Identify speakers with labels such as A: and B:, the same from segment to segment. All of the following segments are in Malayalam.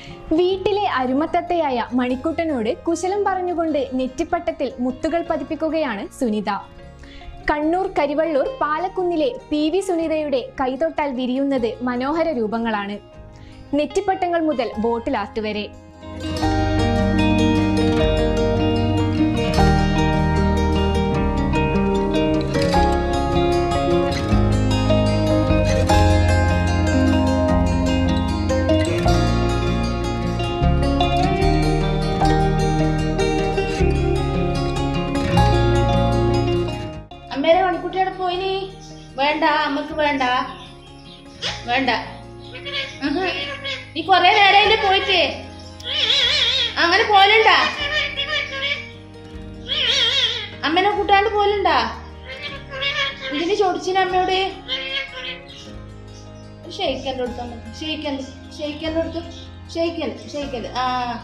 A: വീട്ടിലെ അരുമത്തത്തയായ മണിക്കുട്ടനോട് കുശലം പറഞ്ഞുകൊണ്ട് നെറ്റിപ്പട്ടത്തിൽ മുത്തുകൾ പതിപ്പിക്കുകയാണ് സുനിത കണ്ണൂർ കരിവള്ളൂർ പാലക്കുന്നിലെ പി വി സുനിതയുടെ കൈതൊട്ടാൽ വിരിയുന്നത് മനോഹര രൂപങ്ങളാണ് നെറ്റിപ്പട്ടങ്ങൾ മുതൽ ബോട്ടിൽ ആർട്ട് വരെ
B: അമ്മേരെ മണിക്കുട്ടിയുടെ പോയിനി വേണ്ട അമ്മക്ക് വേണ്ട വേണ്ട ഉഹും. നീ കൊറേ നേരയില് പോയിട്ട് അങ്ങനെ പോലുണ്ടാ അമ്മനെ കൂട്ടാണ്ട് പോലുണ്ടാ ഇതിന് ചോദിച്ചിന് അമ്മയോട് ഷെയ്ക്കൻ്റെ അടുത്ത് നമുക്ക് ഷെയ്ക്കൻ്റെ ഷെയ്ക്കൻ്റെ അടുത്ത് ഷെയ്ക്കൻ ഷെയ്ക്കൻ ആ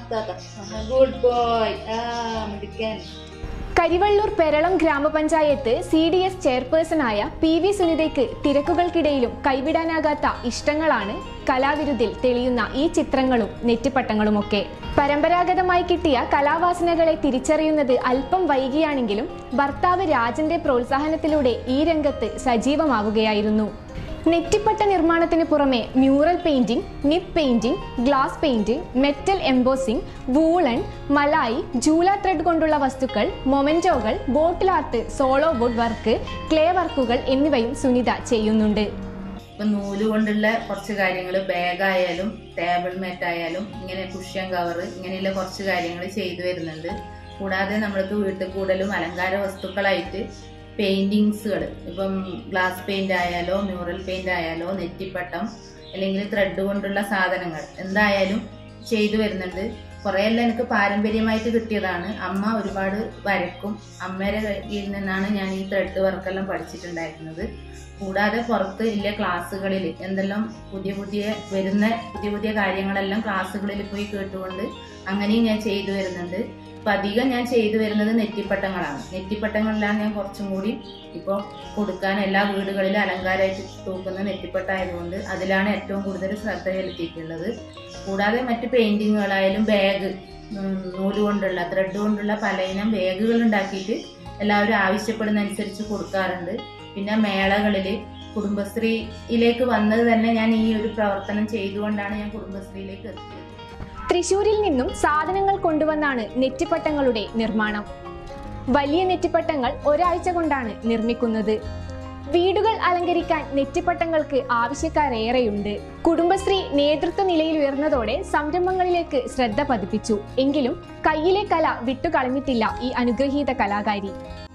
B: ഗുഡ് ബോയ് ആ മിടുക്കൻ
A: Karivellur Peralam grama panchayat C D S ചെയർപേഴ്സണായ പി വി സുനിതയ്ക്ക് തിരക്കുകൾക്കിടയിലും കൈവിടാനാകാത്ത ഇഷ്ടങ്ങളാണ് കലാവിരുതിൽ തെളിയുന്ന ഈ ചിത്രങ്ങളും നെറ്റിപ്പട്ടങ്ങളുമൊക്കെ പരമ്പരാഗതമായി കിട്ടിയ കലാവാസനകളെ തിരിച്ചറിയുന്നത് അല്പം വൈകിയാണെങ്കിലും ഭർത്താവ് രാജന്റെ പ്രോത്സാഹനത്തിലൂടെ ഈ രംഗത്ത് സജീവമാവുകയായിരുന്നു നെറ്റിപ്പട്ട നിർമ്മാണത്തിന് പുറമെ mural painting nib painting glass painting metal embossing woollen മലായി ജൂല ത്രെഡ് കൊണ്ടുള്ള വസ്തുക്കൾ മൊമെന്റോകൾ ബോട്ടിൽ ആർട്ട് സോളോ വുഡ് വർക്ക് ക്ലേ വർക്കുകൾ എന്നിവയും സുനിത ചെയ്യുന്നുണ്ട്
B: ഇപ്പൊ നൂല് കൊണ്ടുള്ള കുറച്ച് കാര്യങ്ങൾ ബാഗായാലും ടേബിൾ മാറ്റ് ആയാലും ഇങ്ങനെ കുഷ്യൻ കവർ ഇങ്ങനെയുള്ള കുറച്ച് കാര്യങ്ങൾ ചെയ്തു വരുന്നുണ്ട് കൂടാതെ നമ്മൾക്ക് വീട്ടിൽ കൂടുതലും അലങ്കാര വസ്തുക്കളായിട്ട് പെയിന്റിങ്സുകൾ ഇപ്പം ഗ്ലാസ് പെയിന്റ് ആയാലോ മ്യൂറൽ പെയിന്റ് ആയാലോ നെറ്റിപ്പട്ടം അല്ലെങ്കിൽ ത്രെഡ് കൊണ്ടുള്ള സാധനങ്ങൾ എന്തായാലും ചെയ്തു വരുന്നുണ്ട് കുറേയെല്ലാം എനിക്ക് പാരമ്പര്യമായിട്ട് കിട്ടിയതാണ് അമ്മ ഒരുപാട് വരക്കും അമ്മയുടെ കയ്യിൽ നിന്നാണ് ഞാൻ ഈ ത്രെഡ് വർക്കെല്ലാം പഠിച്ചിട്ടുണ്ടായിരുന്നത് കൂടാതെ പുറത്ത് ഇല്ല ക്ലാസ്സുകളിൽ എന്തെല്ലാം പുതിയ പുതിയ വരുന്ന പുതിയ പുതിയ കാര്യങ്ങളെല്ലാം ക്ലാസ്സുകളിൽ പോയി കേട്ടുകൊണ്ട് അങ്ങനെയും ഞാൻ ചെയ്തു വരുന്നുണ്ട് ഇപ്പം അധികം ഞാൻ ചെയ്തു വരുന്നത് നെറ്റിപ്പട്ടങ്ങളാണ് നെറ്റിപ്പട്ടങ്ങളിലാണ് ഞാൻ കുറച്ചും കൂടി ഇപ്പോൾ കൊടുക്കാൻ എല്ലാ വീടുകളിലും അലങ്കാരമായിട്ട് തൂക്കുന്ന നെറ്റിപ്പട്ടായതുകൊണ്ട് അതിലാണ് ഏറ്റവും കൂടുതൽ ശ്രദ്ധ ചെലുത്തിയിട്ടുള്ളത് കൂടാതെ മറ്റ് പെയിന്റിങ്ങുകളായാലും ബാഗ് നൂല് കൊണ്ടുള്ള ത്രെഡ് കൊണ്ടുള്ള പലയിനം ബാഗുകൾ ഉണ്ടാക്കിയിട്ട് എല്ലാവരും ആവശ്യപ്പെടുന്ന അനുസരിച്ച് കൊടുക്കാറുണ്ട് പിന്നെ മേളകളിൽ കുടുംബശ്രീയിലേക്ക് വന്നത് തന്നെ ഞാൻ ഈ ഒരു പ്രവർത്തനം ചെയ്തുകൊണ്ടാണ് ഞാൻ കുടുംബശ്രീയിലേക്ക് എത്തിയത്
A: തൃശൂരിൽ നിന്നും സാധനങ്ങൾ കൊണ്ടുവന്നാണ് നെറ്റിപ്പട്ടങ്ങളുടെ നിർമ്മാണം വലിയ നെറ്റിപ്പട്ടങ്ങൾ ഒരാഴ്ച കൊണ്ടാണ് നിർമ്മിക്കുന്നത് വീടുകൾ അലങ്കരിക്കാൻ നെറ്റിപ്പട്ടങ്ങൾക്ക് ആവശ്യക്കാരേറെയുണ്ട് കുടുംബശ്രീ നേതൃത്വ നിലയിൽ ഉയർന്നതോടെ സംരംഭങ്ങളിലേക്ക് ശ്രദ്ധ പതിപ്പിച്ചു എങ്കിലും കയ്യിലെ കല വിട്ടുകളഞ്ഞിട്ടില്ല ഈ അനുഗ്രഹീത കലാകാരി